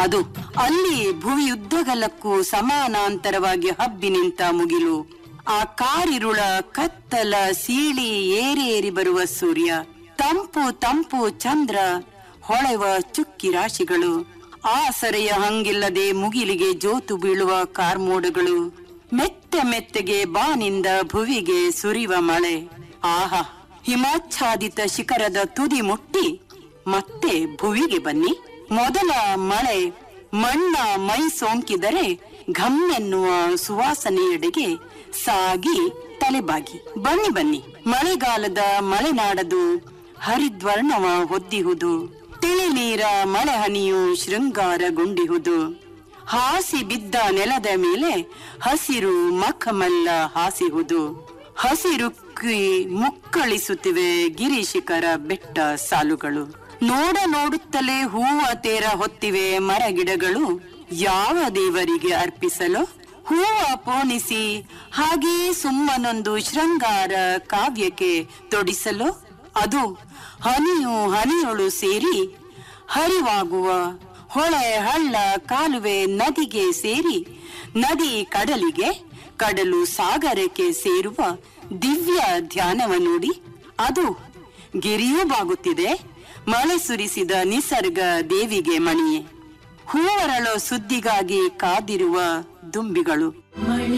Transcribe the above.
ಅದು ಅಲ್ಲಿ ಭುವಿಯುದ್ದಗಲಕ್ಕೂ ಸಮಾನಾಂತರವಾಗಿ ಹಬ್ಬಿ ನಿಂತ ಮುಗಿಲು ಆ ಕಾರಿರುಳ ಕತ್ತಲ ಸೀಳಿ ಏರೇರಿ ಬರುವ ಸೂರ್ಯ ತಂಪು ತಂಪು ಚಂದ್ರ ಹೊಳೆವ ಚುಕ್ಕಿ ರಾಶಿಗಳು ಆಸರೆಯ ಹಂಗಿಲ್ಲದೆ ಮುಗಿಲಿಗೆ ಜೋತು ಬೀಳುವ ಕಾರ್ಮೋಡಗಳು ಮೆತ್ತ ಮೆತ್ತಗೆ ಬಾನಿಂದ ಭುವಿಗೆ ಸುರಿವ ಮಳೆ ಆಹಾ ಹಿಮಾಚ್ಛಾದಿತ ಶಿಖರದ ತುದಿ ಮುಟ್ಟಿ ಮತ್ತೆ ಭುವಿಗೆ ಬನ್ನಿ ಮೊದಲ ಮಳೆ ಮಣ್ಣ ಮೈ ಸೋಂಕಿದರೆ ಘಮ್ಮೆನ್ನುವ ಸುವಾಸನೆಯೆಡೆಗೆ ಸಾಗಿ ತಲೆಬಾಗಿ ಬನ್ನಿ ಬನ್ನಿ ಮಳೆಗಾಲದ ಮಲೆನಾಡದು ಹರಿದ್ವರ್ಣವ ಹೊದ್ದಿಹುದು ತಿಳಿ ನೀರ ಮಳೆ ಹನಿಯು ಶೃಂಗಾರಗೊಂಡಿಹುದು ಹಾಸಿ ಬಿದ್ದ ನೆಲದ ಮೇಲೆ ಹಸಿರು ಮಖಮಲ್ಲ ಹಾಸಿಹುದು ಹಸಿರುಕ್ಕಿ ಮುಕ್ಕಳಿಸುತ್ತಿವೆ ಗಿರಿಶಿಖರ ಬೆಟ್ಟ ಸಾಲುಗಳು ನೋಡ ನೋಡುತ್ತಲೇ ಹೂವ ತೇರ ಹೊತ್ತಿವೆ ಮರಗಿಡಗಳು ಯಾವ ದೇವರಿಗೆ ಅರ್ಪಿಸಲು ಹೂವ ಪೋಣಿಸಿ ಹಾಗೇ ಸುಮ್ಮನೊಂದು ಶೃಂಗಾರ ಕಾವ್ಯಕ್ಕೆ ತೊಡಿಸಲು ಅದು ಹನಿಯು ಹನಿಯೊಳು ಸೇರಿ ಹರಿವಾಗುವ ಹೊಳೆ ಹಳ್ಳ ಕಾಲುವೆ ನದಿಗೆ ಸೇರಿ ನದಿ ಕಡಲಿಗೆ ಕಡಲು ಸಾಗರಕ್ಕೆ ಸೇರುವ ದಿವ್ಯ ಧ್ಯಾನವ ನೋಡಿ ಅದು ಗಿರಿಯೂ ಬಾಗುತ್ತಿದೆ ಮಳೆ ಸುರಿಸಿದ ನಿಸರ್ಗ ದೇವಿಗೆ ಮಣಿಯೇ ಹೂವರಳೋ ಸುದ್ದಿಗಾಗಿ ಕಾದಿರುವ ದುಂಬಿಗಳು